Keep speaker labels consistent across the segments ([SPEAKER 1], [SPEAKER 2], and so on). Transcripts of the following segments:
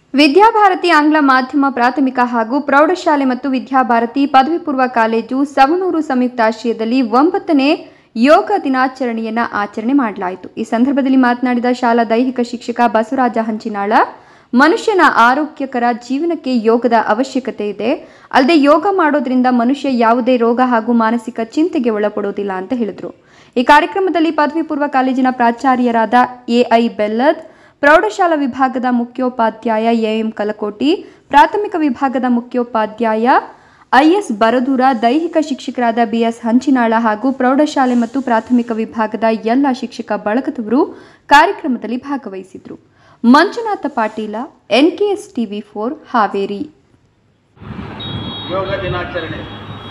[SPEAKER 1] ವಿದ್ಯಾಭಾರತಿ ಆಂಗ್ಲ ಮಾಧ್ಯಮ ಪ್ರಾಥಮಿಕ ಹಾಗೂ ಪ್ರೌಢಶಾಲೆ ಮತ್ತು ವಿದ್ಯಾಭಾರತಿ ಪದವಿ ಪೂರ್ವ ಕಾಲೇಜು ಸವಣೂರು ಸಂಯುಕ್ತಾಶ್ರಯದಲ್ಲಿ ಒಂಬತ್ತನೇ ಯೋಗ ದಿನಾಚರಣೆಯನ್ನ ಆಚರಣೆ ಮಾಡಲಾಯಿತು ಈ ಸಂದರ್ಭದಲ್ಲಿ ಮಾತನಾಡಿದ ಶಾಲಾ ದೈಹಿಕ ಶಿಕ್ಷಕ ಬಸವರಾಜ ಹಂಚಿನಾಳ ಮನುಷ್ಯನ ಆರೋಗ್ಯಕರ ಜೀವನಕ್ಕೆ ಯೋಗದ ಅವಶ್ಯಕತೆ ಇದೆ ಅಲ್ಲದೆ ಯೋಗ ಮಾಡೋದ್ರಿಂದ ಮನುಷ್ಯ ಯಾವುದೇ ರೋಗ ಹಾಗೂ ಮಾನಸಿಕ ಚಿಂತೆಗೆ ಒಳಪಡೋದಿಲ್ಲ ಅಂತ ಹೇಳಿದರು ಈ ಕಾರ್ಯಕ್ರಮದಲ್ಲಿ ಪದವಿ ಪೂರ್ವ ಕಾಲೇಜಿನ ಪ್ರಾಚಾರ್ಯರಾದ ಎಐ ಬೆಲ್ಲದ್ ಪ್ರೌಢಶಾಲಾ ವಿಭಾಗದ ಮುಖ್ಯೋಪಾಧ್ಯಾಯ ಎಎಂ ಕಲಕೋಟಿ ಪ್ರಾಥಮಿಕ ವಿಭಾಗದ ಮುಖ್ಯೋಪಾಧ್ಯಾಯ ಐಎಸ್ ಬರದೂರ ದೈಹಿಕ ಶಿಕ್ಷಕರಾದ ಬಿಎಸ್ ಹಂಚಿನಾಳ ಹಾಗೂ ಪ್ರೌಢಶಾಲೆ ಮತ್ತು ಪ್ರಾಥಮಿಕ ವಿಭಾಗದ ಎಲ್ಲ ಶಿಕ್ಷಕ ಬಳಗದವರು ಕಾರ್ಯಕ್ರಮದಲ್ಲಿ ಭಾಗವಹಿಸಿದ್ರು Manjunatha Patil NKS TV four Haveri
[SPEAKER 2] yoga ದಿನಾಚರಣೆ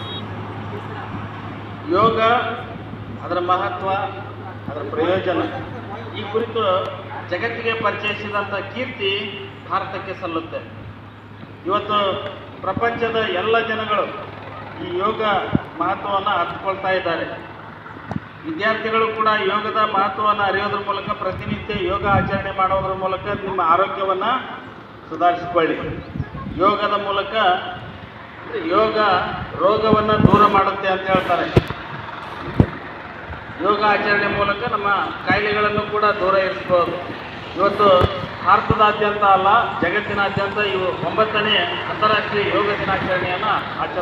[SPEAKER 2] ಯೋಗ ಅದರ ಮಹತ್ವ ಅದರ ಪ್ರಯೋಜನ ಈ ಕುರಿತು ಜಗತ್ತಿಗೆ ಪರಿಚಯಿಸಿದಂಥ ಕೀರ್ತಿ ಭಾರತಕ್ಕೆ ಸಲ್ಲುತ್ತೆ ಇವತ್ತು ಪ್ರಪಂಚದ ಎಲ್ಲ ಜನಗಳು ಈ ಯೋಗ ಮಹತ್ವವನ್ನು ಅರ್ಥಕೊಳ್ತಾ ಇದ್ದಾರೆ ವಿದ್ಯಾರ್ಥಿಗಳು ಕೂಡ ಯೋಗದ ಮಹತ್ವವನ್ನು ಅರಿಯೋದ್ರ ಮೂಲಕ ಪ್ರತಿನಿತ್ಯ ಯೋಗ ಆಚರಣೆ ಮಾಡೋದ್ರ ಮೂಲಕ ನಿಮ್ಮ ಆರೋಗ್ಯವನ್ನು ಸುಧಾರಿಸಿಕೊಳ್ಳಿ ಯೋಗದ ಮೂಲಕ ಯೋಗ ರೋಗವನ್ನು ದೂರ ಮಾಡುತ್ತೆ ಅಂತ ಹೇಳ್ತಾರೆ ಯೋಗ ಆಚರಣೆ ಮೂಲಕ ನಮ್ಮ ಕಾಯಿಲೆಗಳನ್ನು ಕೂಡ ದೂರ ಇರಿಸ್ಬೋದು ಇವತ್ತು ಭಾರತದಾದ್ಯಂತ ಅಲ್ಲ ಜಗತ್ತಿನಾದ್ಯಂತ ಇವು ಒಂಬತ್ತನೇ ಅಂತಾರಾಷ್ಟ್ರೀಯ ಯೋಗ ದಿನಾಚರಣೆಯನ್ನು ಆಚರಣೆ